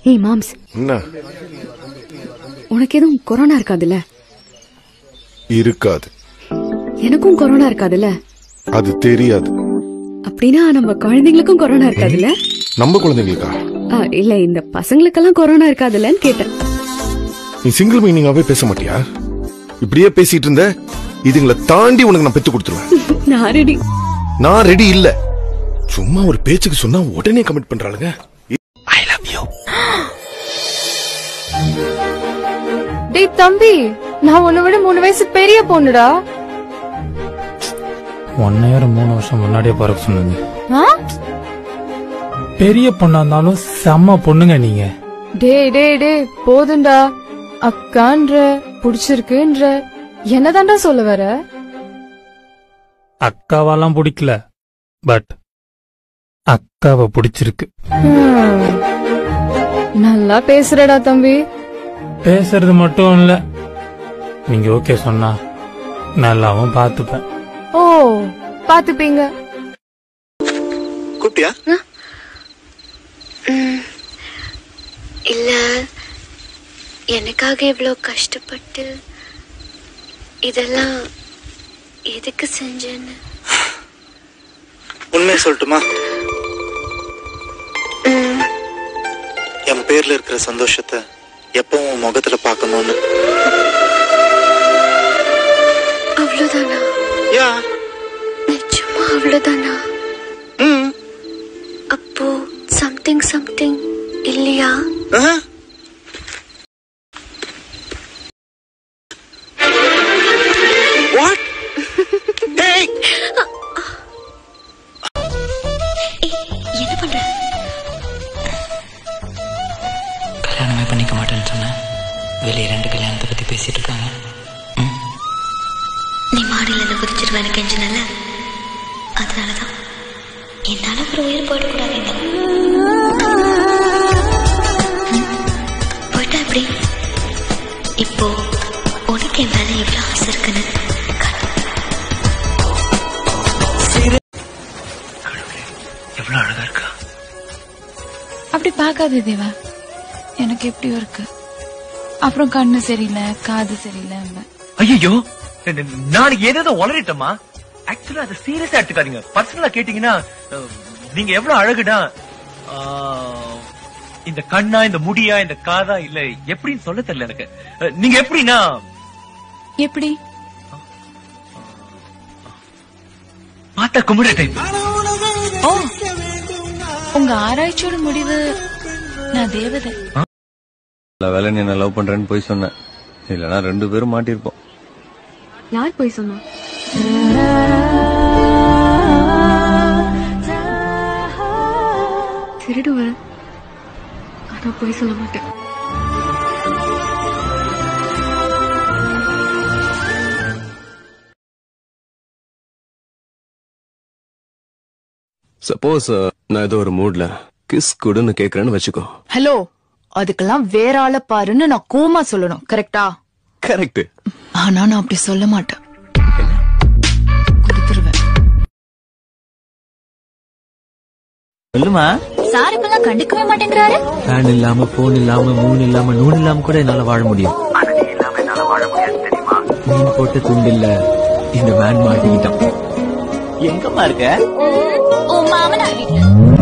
ஏய் மாம்ஸ் என்ன உனக்கு எதுவும் கொரோனா இருக்காதுல்ல இருக்காது எனக்கும் கொரோனா இருக்காதுல்ல அது தெரியாது அப்படின்னா நம்ம குழந்தைங்களுக்கும் கொரோனா இருக்காதுல்ல நம்ம குழந்தைங்களுக்கா ஆ, இல்ல இந்த பசங்களுக்கெல்லாம் கொரோனா இருக்காதுல்லன்னு கேட்டேன் நீ சிங்கிள் மீனிங்காவே பேச மாட்டியா இப்படியே பேசிட்டு இருந்த இதுங்களை தாண்டி உனக்கு நான் பெத்து கொடுத்துருவேன் நான் ரெடி நான் ரெடி இல்ல சும்மா ஒரு பேச்சுக்கு சொன்னா உடனே கமிட் பண்றாளுங்க ஐ லவ் யூ டேய் தம்பி நான் உன்னை விட மூணு வயசு பெரிய பொண்ணுடா ஒன் இயர் மூணு வருஷம் முன்னாடியே பிறக்க சொன்னீங்க ஆ? பெரிய பொண்ணா இருந்தாலும் செம்ம பொண்ணுங்க நீங்க டேய் டேய் டேய் போதும்டா அக்கான்ற புடிச்சிருக்குன்ற என்னதான்டா சொல்ல வர அக்காவெல்லாம் பிடிக்கல பட் அக்காவை பிடிச்சிருக்கு ஹம். நல்லா பேசுறடா தம்பி பேசுறது மட்டும் இல்ல நீங்க ஓகே சொன்னா நல்லாவும் பார்த்துப்பேன் ஓ பாத்துப்பீங்க கூப்பிட்டியா இல்ல எனக்காக இவ்வளோ கஷ்டப்பட்டு இதெல்லாம் எதுக்கு செஞ்சேன்னு உண்மையை சொல்லட்டுமா என் பேர்ல இருக்கிற சந்தோஷத்தை எப்பவும் உன் முகத்துல பார்க்கணும்னு அவ்வளோதானா யா நிஜமா அவ்வளோதானா ம் அப்போ சம்திங் சம்திங் இல்லையா ஆஹா. What? Hey! என்ன பண்ற கல்யாணமே பண்ணிக்க மாட்டேன்னு சொன்னேன் வெளியே ரெண்டு கல்யாணத்தை பத்தி பேசிட்டு இருக்காங்க நீ மாடியில இருந்து குதிச்சிருவேன் கெஞ்சினல அதனாலதான் என்னால ஒரு உயிர் போயிடக்கூடாது போயிட்டா எப்படி இப்போ உனக்கு என் மேல எவ்வளவு ஆசை இருக்குன்னு காட்டு. எவ்வளவு அழகா இருக்கா அப்படி பார்க்காத தேவா எனக்கு எப்படியோ இருக்கு அப்புறம் கண்ணு சரியில்லை காது சரியில்லை ஐயோ நாளைக்கு ஏதேதோ உளறிட்டோமா ஆக்சுவலா அதை சீரியஸா எடுத்துக்காதீங்க பர்சனலா கேட்டீங்கன்னா அஹ், நீங்க எவ்வளவு அழகுடா ஆஹ், இந்த கண்ணா இந்த முடியா இந்த காதா இல்ல எப்படின்னு சொல்ல தெரியல எனக்கு அஹ், நீங்க எப்படின்னா எப்படி பார்த்தா குமுற டைப் ஓ உங்க ஆராய்ச்சியோட முடிவு நான் தேவதை நல்ல வேலை நீ என்ன லவ் பண்றேன்னு போய் சொன்னேன் இல்லனா ரெண்டு பேரும் மாட்டிருப்போம் யார் போய் சொன்னா திருடுவேன் ஆனா போய் சொல்ல மாட்டேன் சப்போஸ் நான் ஏதோ ஒரு மூட்ல கிஸ் கொடுன்னு கேக்குறேன்னு வச்சுக்கோ ஹலோ அதுக்கெல்லாம் வேற ஆள பாருன்னு நான் கோமா சொல்லணும் கரெக்டா கரெக்ட் ஆனா நான் அப்படி சொல்ல மாட்டேன் கொடுத்துருவேன் சொல்லுமா சார் இப்பெல்லாம் கண்டுக்கவே மாட்டேங்கிறாரு ஃபேன் இல்லாம போன் இல்லாம மூணு இல்லாம நூன் இல்லாம கூட என்னால வாழ முடியும் மீன் போட்ட துண்டு இல்ல இந்த மேன் மாட்டிக்கிட்டான் எங்கம்மா இருக்க ஓ மாமனார் வீட்டுல